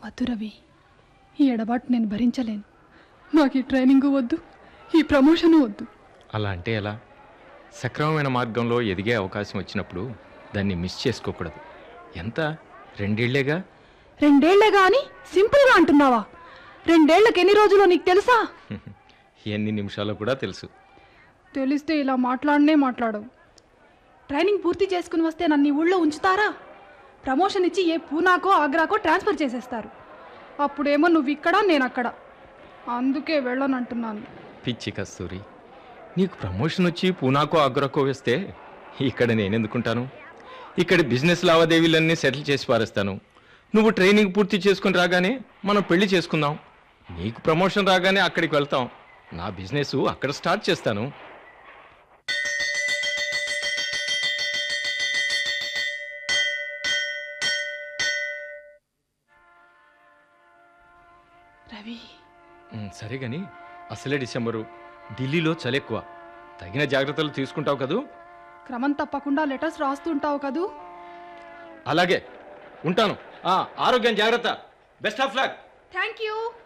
వద్దు రవి ఈ ఎడబాటు నేను భరించలేను నాకు ఈ ట్రైనింగ్ వద్దు ఈ ప్రమోషను వద్దు అలా అంటే ఎలా సక్రమమైన మార్గంలో ఎదిగే అవకాశం వచ్చినప్పుడు దాన్ని మిస్ చేసుకోకూడదు ఎంత రెండేళ్లేగా రెండేళ్లే గాని సింపుల్గా అంటున్నావా రెండేళ్లకు ఎన్ని రోజులో నీకు తెలుసా ఎన్ని నిమిషాలు కూడా తెలుసు తెలిస్తే ఇలా మాట్లాడనే మాట్లాడవు ట్రైనింగ్ పూర్తి చేసుకుని వస్తే నన్ను ఈ ఊళ్ళో ఉంచుతారా ప్రమోషన్ ఇచ్చి ఏ పూనాకో ఆగ్రాకో ట్రాన్స్ఫర్ చేసేస్తారు అప్పుడేమో నువ్వు ఇక్కడ నేను అక్కడ అందుకే వెళ్ళనంటున్నాను పిచ్చి కస్తూరి నీకు ప్రమోషన్ వచ్చి పూనాకో ఆగ్రాకో వేస్తే ఇక్కడ నేనెందుకుంటాను ఇక్కడ బిజినెస్ లావాదేవీలన్నీ సెటిల్ చేసి పారేస్తాను నువ్వు ట్రైనింగ్ పూర్తి చేసుకుని రాగానే మనం పెళ్లి చేసుకుందాం నీకు ప్రమోషన్ రాగానే అక్కడికి వెళ్తాం నా బిజినెస్ అక్కడ స్టార్ట్ చేస్తాను రవి ఉమ్, సరే గాని అసలే డిసెంబరు ఢిల్లీలో చలి ఎక్కువ తగిన జాగ్రత్తలు తీసుకుంటావు కదూ క్రమం తప్పకుండా లెటర్స్ రాస్తుంటావు కదూ అలాగే ఉంటాను ఆ, ఆరోగ్యం జాగ్రత్త best of luck thank you